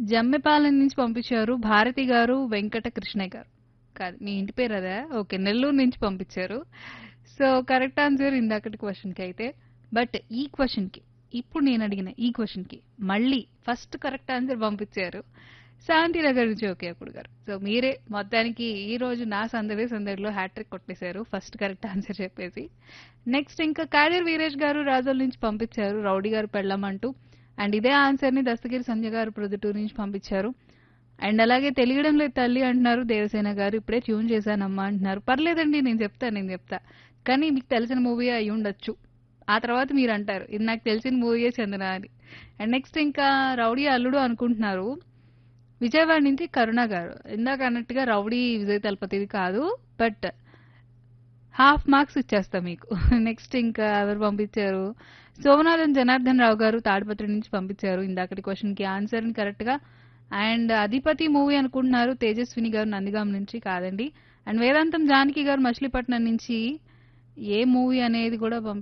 జమ్మెపాలెం నుంచి పంపించారు భారతి గారు వెంకట కృష్ణయ్య గారు కాదు మీ ఇంటి పేరు అదా ఓకే నెల్లూరు నుంచి పంపించారు సో కరెక్ట్ ఆన్సర్ ఇందాకటి క్వశ్చన్కి అయితే బట్ ఈ క్వశ్చన్కి ఇప్పుడు నేను అడిగిన ఈ క్వశ్చన్కి మళ్ళీ ఫస్ట్ కరెక్ట్ ఆన్సర్ పంపించారు శాంతినగర్ నుంచి ఓకే అప్పుడు గారు సో మీరే మొత్తానికి ఈ రోజు నా సందడి సందడిలో హ్యాట్రిక్ కొట్టేశారు ఫస్ట్ కరెక్ట్ ఆన్సర్ చెప్పేసి నెక్స్ట్ ఇంకా కాడేర్ వీరేష్ గారు రాజోల్ నుంచి పంపించారు రౌడీ గారు పెళ్ళమంటూ అండ్ ఇదే ఆన్సర్ ని దస్తగిరి సంజయ్ గారు ప్రొద్దుటూరు నుంచి పంపించారు అండ్ అలాగే తెలియడం లేదు తల్లి అంటున్నారు దేవసేన గారు ఇప్పుడే ట్యూన్ చేశానమ్మా అంటున్నారు పర్లేదండి నేను చెప్తా నేను చెప్తా కానీ మీకు తెలిసిన మూవీ అయి ఉండొచ్చు ఆ తర్వాత మీరు అంటారు ఇది నాకు తెలిసిన మూవీయే చందన అని అండ్ నెక్స్ట్ ఇంకా రౌడీ అల్లుడు అనుకుంటున్నారు విజయవాడ నుంచి కరుణ గారు ఇందాక అన్నట్టుగా రౌడీ విజయ్ తలపతిది కాదు బట్ హాఫ్ మార్క్స్ ఇచ్చేస్తా మీకు నెక్స్ట్ ఇంకా ఎవరు పంపించారు సోమనాథన్ జనార్దన్ రావు గారు తాడిపత్రి నుంచి పంపించారు ఇందాకటి క్వశ్చన్ కి ఆన్సర్ ని కరెక్ట్ గా అండ్ అధిపతి మూవీ అనుకుంటున్నారు తేజస్విని గారు నందిగాం నుంచి కాదండి అండ్ వేదాంతం జానకి గారు మచిలీపట్నం నుంచి ఏ మూవీ అనేది కూడా పంపి